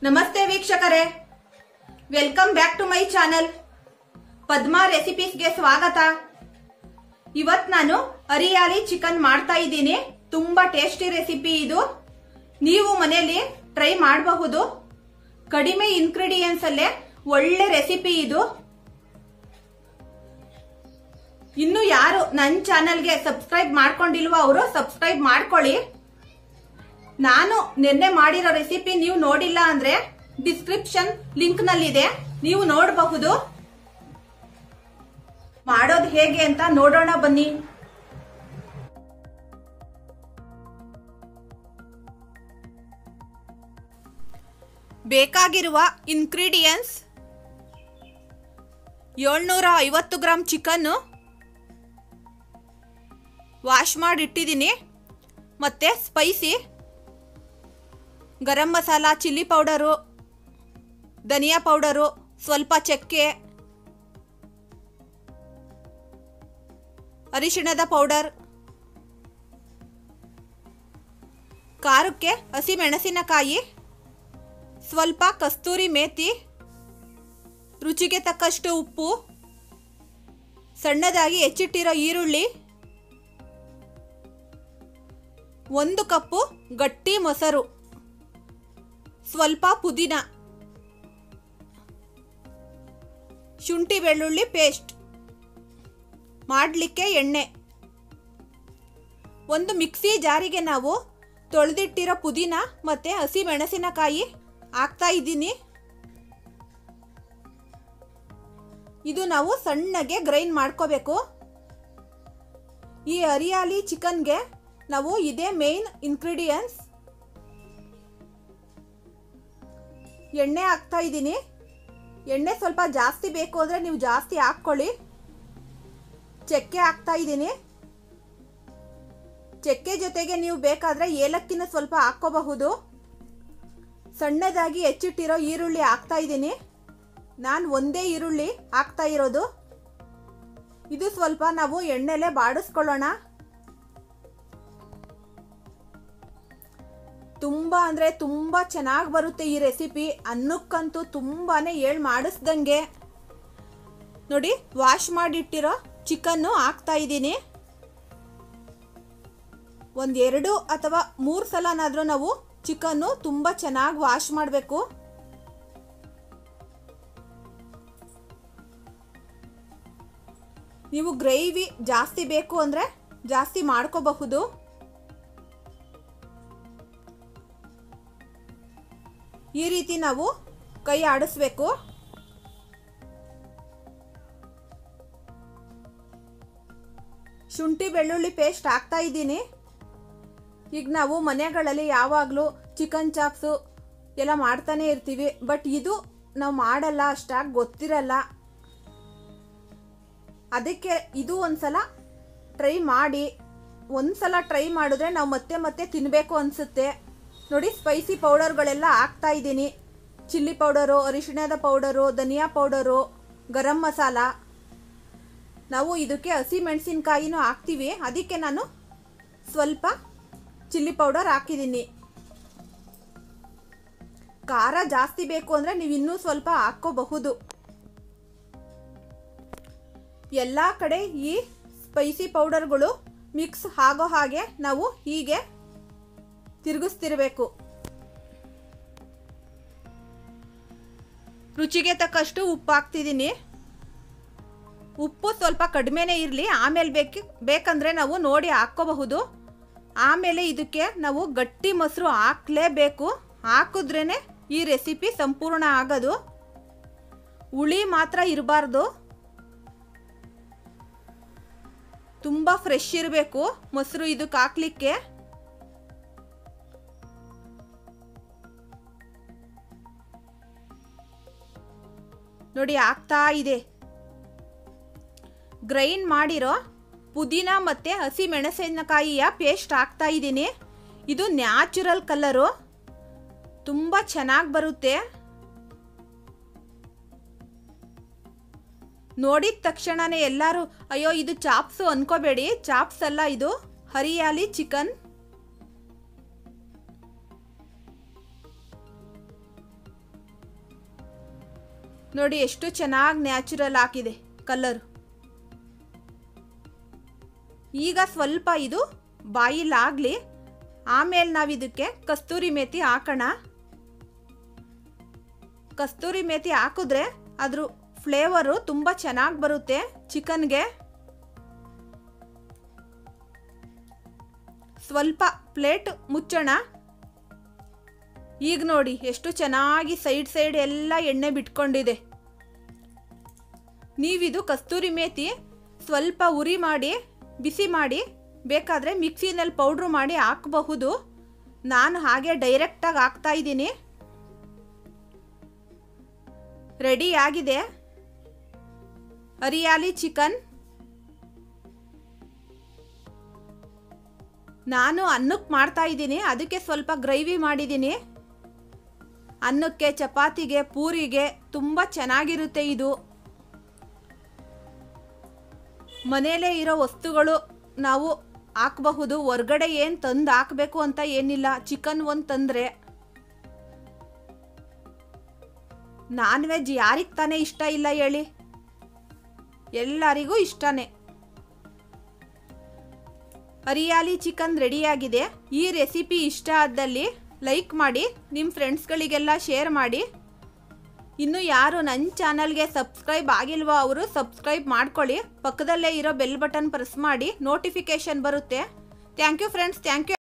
ನಮಸ್ತೆ ವೀಕ್ಷಕರೇ welcome back to my channel Padma ರೆಸಿಪೀಸ್ಗೆ ಸ್ವಾಗತ ಇವತ್ ನಾನು ಹರಿಯಾಲಿ ಚಿಕನ್ ಮಾಡ್ತಾ ಇದ್ದೀನಿ ತುಂಬಾ ಟೇಸ್ಟಿ ರೆಸಿಪಿ ಇದು ನೀವು ಮನೆಯಲ್ಲಿ ಟ್ರೈ ಮಾಡಬಹುದು ಕಡಿಮೆ ಇನ್ಗ್ರೀಡಿಯೆಂಟ್ಸ್ ಅಲ್ಲೇ ಒಳ್ಳೆ ರೆಸಿಪಿ ಇದು ಇನ್ನು ಯಾರು ನನ್ನ ಚಾನೆಲ್ಗೆ ಸಬ್ಸ್ಕ್ರೈಬ್ ಮಾಡ್ಕೊಂಡಿಲ್ವೋ ಅವರು ಸಬ್ಸ್ಕ್ರೈಬ್ ಮಾಡ್ಕೊಳ್ಳಿ ನಾನು ನಿನ್ನೆ ಮಾಡಿರೋ ರೆಸಿಪಿ ನೀವು ನೋಡಿಲ್ಲ ಅಂದ್ರೆ ಡಿಸ್ಕ್ರಿಪ್ಷನ್ ಲಿಂಕ್ ನಲ್ಲಿದೆ ನೀವು ನೋಡಬಹುದು ಮಾಡೋದು ಹೇಗೆ ಅಂತ ನೋಡೋಣ ಬನ್ನಿ ಬೇಕಾಗಿರುವ ಇನ್ಗ್ರೀಡಿಯೆಂಟ್ಸ್ ಏಳ್ನೂರ ಐವತ್ತು ಗ್ರಾಮ್ ಚಿಕನ್ನು ವಾಶ್ ಮಾಡಿ ಇಟ್ಟಿದ್ದೀನಿ ಮತ್ತು spicy garam masala chilli powder ಧನಿಯಾ ಪೌಡರು ಸ್ವಲ್ಪ ಚಕ್ಕೆ ಅರಿಶಿಣದ ಪೌಡರ್ ಖಾರಕ್ಕೆ ಹಸಿ ಮೆಣಸಿನಕಾಯಿ ಸ್ವಲ್ಪ ಕಸ್ತೂರಿ ಮೇಥಿ ರುಚಿಗೆ ತಕ್ಕಷ್ಟು ಉಪ್ಪು ಸಣ್ಣದಾಗಿ ಹೆಚ್ಚಿಟ್ಟಿರೋ ಈರುಳ್ಳಿ ಒಂದು ಕಪ್ಪು ಗಟ್ಟಿ ಮೊಸರು ಸ್ವಲ್ಪ ಪುದೀನ ಶುಂಠಿ ಬೆಳ್ಳುಳ್ಳಿ ಪೇಸ್ಟ್ ಮಾಡಲಿಕ್ಕೆ ಎಣ್ಣೆ ಒಂದು ಮಿಕ್ಸಿ ಜಾರಿಗೆ ನಾವು ತೊಳೆದಿಟ್ಟಿರೋ ಪುದೀನ ಮತ್ತು ಹಸಿ ಮೆಣಸಿನಕಾಯಿ ಹಾಕ್ತಾ ಇದ್ದೀನಿ ಇದು ನಾವು ಸಣ್ಣಗೆ ಗ್ರೈಂಡ್ ಮಾಡ್ಕೋಬೇಕು ಈ ಹರಿಯಾಲಿ ಚಿಕನ್ಗೆ ನಾವು ಇದೇ ಮೇನ್ ಇಂಗ್ರೀಡಿಯೆಂಟ್ಸ್ ಎಣ್ಣೆ ಹಾಕ್ತಾ ಇದ್ದೀನಿ ಎಣ್ಣೆ ಸ್ವಲ್ಪ ಜಾಸ್ತಿ ಬೇಕು ಅಂದರೆ ನೀವು ಜಾಸ್ತಿ ಹಾಕ್ಕೊಳ್ಳಿ ಚಕ್ಕೆ ಹಾಕ್ತಾ ಇದ್ದೀನಿ ಚಕ್ಕೆ ಜೊತೆಗೆ ನೀವು ಬೇಕಾದರೆ ಏಲಕ್ಕಿನ ಸ್ವಲ್ಪ ಹಾಕ್ಕೋಬಹುದು ಸಣ್ಣದಾಗಿ ಹೆಚ್ಚಿಟ್ಟಿರೋ ಈರುಳ್ಳಿ ಹಾಕ್ತಾ ಇದ್ದೀನಿ ನಾನು ಒಂದೇ ಈರುಳ್ಳಿ ಹಾಕ್ತಾ ಇರೋದು ಇದು ಸ್ವಲ್ಪ ನಾವು ಎಣ್ಣೆಲೆ ಬಾಡಿಸ್ಕೊಳ್ಳೋಣ ತುಂಬ ಅಂದರೆ ತುಂಬ ಚೆನ್ನಾಗಿ ಬರುತ್ತೆ ಈ ರೆಸಿಪಿ ಅನ್ನಕ್ಕಂತೂ ತುಂಬಾ ಹೇಳ್ ಮಾಡಿಸ್ದಂಗೆ ನೋಡಿ ವಾಶ್ ಮಾಡಿಟ್ಟಿರೋ ಚಿಕನ್ನು ಹಾಕ್ತಾ ಇದ್ದೀನಿ ಒಂದು ಎರಡು ಅಥವಾ ಮೂರು ಸಲನಾದರೂ ನಾವು ಚಿಕನ್ನು ತುಂಬ ಚೆನ್ನಾಗಿ ವಾಶ್ ಮಾಡಬೇಕು ನೀವು ಗ್ರೇವಿ ಜಾಸ್ತಿ ಬೇಕು ಅಂದರೆ ಜಾಸ್ತಿ ಮಾಡ್ಕೋಬಹುದು ಈ ರೀತಿ ನಾವು ಕೈ ಆಡಿಸ್ಬೇಕು ಶುಂಠಿ ಬೆಳ್ಳುಳ್ಳಿ ಪೇಸ್ಟ್ ಹಾಕ್ತಾ ಇದ್ದೀನಿ ಈಗ ನಾವು ಮನೆಗಳಲ್ಲಿ ಯಾವಾಗಲೂ ಚಿಕನ್ ಚಾಪ್ಸು ಎಲ್ಲ ಮಾಡ್ತಾನೆ ಇರ್ತೀವಿ ಬಟ್ ಇದು ನಾವು ಮಾಡಲ್ಲ ಅಷ್ಟಾಗಿ ಗೊತ್ತಿರಲ್ಲ ಅದಕ್ಕೆ ಇದು ಒಂದ್ಸಲ ಟ್ರೈ ಮಾಡಿ ಒಂದ್ಸಲ ಟ್ರೈ ಮಾಡಿದ್ರೆ ನಾವು ಮತ್ತೆ ಮತ್ತೆ ತಿನ್ನಬೇಕು ಅನಿಸುತ್ತೆ ನೋಡಿ ಸ್ಪೈಸಿ ಪೌಡರ್ಗಳೆಲ್ಲ ಹಾಕ್ತಾ ಇದ್ದೀನಿ ಚಿಲ್ಲಿ ಪೌಡರು ಅರಿಶಿಣದ ಪೌಡರು ಧನಿಯಾ ಪೌಡರು ಗರಂ ಮಸಾಲ ನಾವು ಇದಕ್ಕೆ ಹಸಿ ಮೆಣಸಿನ್ಕಾಯಿನೂ ಹಾಕ್ತೀವಿ ಅದಕ್ಕೆ ನಾನು ಸ್ವಲ್ಪ ಚಿಲ್ಲಿ ಪೌಡರ್ ಹಾಕಿದ್ದೀನಿ ಖಾರ ಜಾಸ್ತಿ ಬೇಕು ಅಂದರೆ ನೀವು ಇನ್ನೂ ಸ್ವಲ್ಪ ಹಾಕ್ಕೋಬಹುದು ಎಲ್ಲ ಕಡೆ ಈ ಸ್ಪೈಸಿ ಪೌಡರ್ಗಳು ಮಿಕ್ಸ್ ಆಗೋ ಹಾಗೆ ನಾವು ಹೀಗೆ ತಿರುಗಿಸ್ತಿರ್ಬೇಕು ರುಚಿಗೆ ತಕ್ಕಷ್ಟು ಉಪ್ಪು ಹಾಕ್ತಿದ್ದೀನಿ ಉಪ್ಪು ಸ್ವಲ್ಪ ಕಡಿಮೆನೇ ಇರಲಿ ಆಮೇಲೆ ಬೇಕು ಬೇಕಂದರೆ ನಾವು ನೋಡಿ ಹಾಕ್ಕೋಬಹುದು ಆಮೇಲೆ ಇದಕ್ಕೆ ನಾವು ಗಟ್ಟಿ ಮೊಸರು ಹಾಕಲೇಬೇಕು ಹಾಕಿದ್ರೇ ಈ ರೆಸಿಪಿ ಸಂಪೂರ್ಣ ಆಗೋದು ಹುಳಿ ಮಾತ್ರ ಇರಬಾರ್ದು ತುಂಬ ಫ್ರೆಶ್ ಇರಬೇಕು ಮೊಸರು ಇದಕ್ಕೆ ಹಾಕ್ಲಿಕ್ಕೆ ನೋಡಿ ಆಗ್ತಾ ಇದೆ ಗ್ರೈಂಡ್ ಮಾಡಿರೋ ಪುದೀನ ಮತ್ತು ಹಸಿ ಮೆಣಸಿನಕಾಯಿಯ ಪೇಸ್ಟ್ ಹಾಕ್ತಾ ಇದ್ದೀನಿ ಇದು ನ್ಯಾಚುರಲ್ ಕಲರು ತುಂಬ ಚೆನ್ನಾಗಿ ಬರುತ್ತೆ ನೋಡಿದ ತಕ್ಷಣನೇ ಎಲ್ಲರೂ ಅಯ್ಯೋ ಇದು ಚಾಪ್ಸು ಅನ್ಕೋಬೇಡಿ ಚಾಪ್ಸ್ ಅಲ್ಲ ಇದು ಹರಿಯಾಲಿ ಚಿಕನ್ ನೋಡಿ ಎಷ್ಟು ಚೆನ್ನಾಗಿ ನ್ಯಾಚುರಲ್ ಹಾಕಿದೆ ಕಲರ್ ಈಗ ಸ್ವಲ್ಪ ಇದು ಬಾಯಿಲಾಗಲಿ ಆಮೇಲೆ ನಾವು ಇದಕ್ಕೆ ಕಸ್ತೂರಿ ಮೇಥಿ ಹಾಕೋಣ ಕಸ್ತೂರಿ ಮೇಥಿ ಹಾಕಿದ್ರೆ ಅದ್ರ ಫ್ಲೇವರು ತುಂಬ ಚೆನ್ನಾಗಿ ಬರುತ್ತೆ ಚಿಕನ್ಗೆ ಸ್ವಲ್ಪ ಪ್ಲೇಟ್ ಮುಚ್ಚೋಣ ಈಗ ನೋಡಿ ಎಷ್ಟು ಚೆನ್ನಾಗಿ ಸೈಡ್ ಸೈಡ್ ಎಲ್ಲ ಎಣ್ಣೆ ಬಿಟ್ಕೊಂಡಿದೆ ನೀವಿದು ಕಸ್ತೂರಿ ಮೇಥಿ ಸ್ವಲ್ಪ ಉರಿ ಮಾಡಿ ಬಿಸಿ ಮಾಡಿ ಬೇಕಾದರೆ ಮಿಕ್ಸಿನಲ್ಲಿ ಪೌಡ್ರು ಮಾಡಿ ಹಾಕಬಹುದು ನಾನು ಹಾಗೆ ಡೈರೆಕ್ಟಾಗಿ ಹಾಕ್ತಾ ಇದ್ದೀನಿ ರೆಡಿ ಆಗಿದೆ ಹರಿಯಾಲಿ ಚಿಕನ್ ನಾನು ಅನ್ನಕ್ಕೆ ಮಾಡ್ತಾ ಇದ್ದೀನಿ ಅದಕ್ಕೆ ಸ್ವಲ್ಪ ಗ್ರೇವಿ ಮಾಡಿದ್ದೀನಿ ಅನ್ನಕ್ಕೆ ಚಪಾತಿಗೆ ಪೂರಿಗೆ ತುಂಬ ಚೆನ್ನಾಗಿರುತ್ತೆ ಇದು ಮನೆಯಲ್ಲೇ ಇರೋ ವಸ್ತುಗಳು ನಾವು ಹಾಕಬಹುದು ಹೊರ್ಗಡೆ ಏನು ತಂದು ಹಾಕಬೇಕು ಅಂತ ಏನಿಲ್ಲ ಚಿಕನ್ ಒಂದು ತಂದರೆ ನಾನ್ ವೆಜ್ ಯಾರಿಗೆ ತಾನೇ ಇಷ್ಟ ಇಲ್ಲ ಹೇಳಿ ಎಲ್ಲರಿಗೂ ಇಷ್ಟನೇ ಹರಿಯಾಲಿ ಚಿಕನ್ ರೆಡಿಯಾಗಿದೆ ಈ ರೆಸಿಪಿ ಇಷ್ಟ ಆದಲ್ಲಿ ಲೈಕ್ ಮಾಡಿ ನಿಮ್ಮ ಫ್ರೆಂಡ್ಸ್ಗಳಿಗೆಲ್ಲ ಶೇರ್ ಮಾಡಿ ಇನ್ನು ಯಾರು ನನ್ನ ಚಾನಲ್ಗೆ ಸಬ್ಸ್ಕ್ರೈಬ್ ಆಗಿಲ್ವೋ ಅವರು ಸಬ್ಸ್ಕ್ರೈಬ್ ಮಾಡ್ಕೊಳ್ಳಿ ಪಕ್ಕದಲ್ಲೇ ಇರೋ ಬೆಲ್ ಬಟನ್ ಪ್ರೆಸ್ ಮಾಡಿ ನೋಟಿಫಿಕೇಶನ್ ಬರುತ್ತೆ thank you friends thank you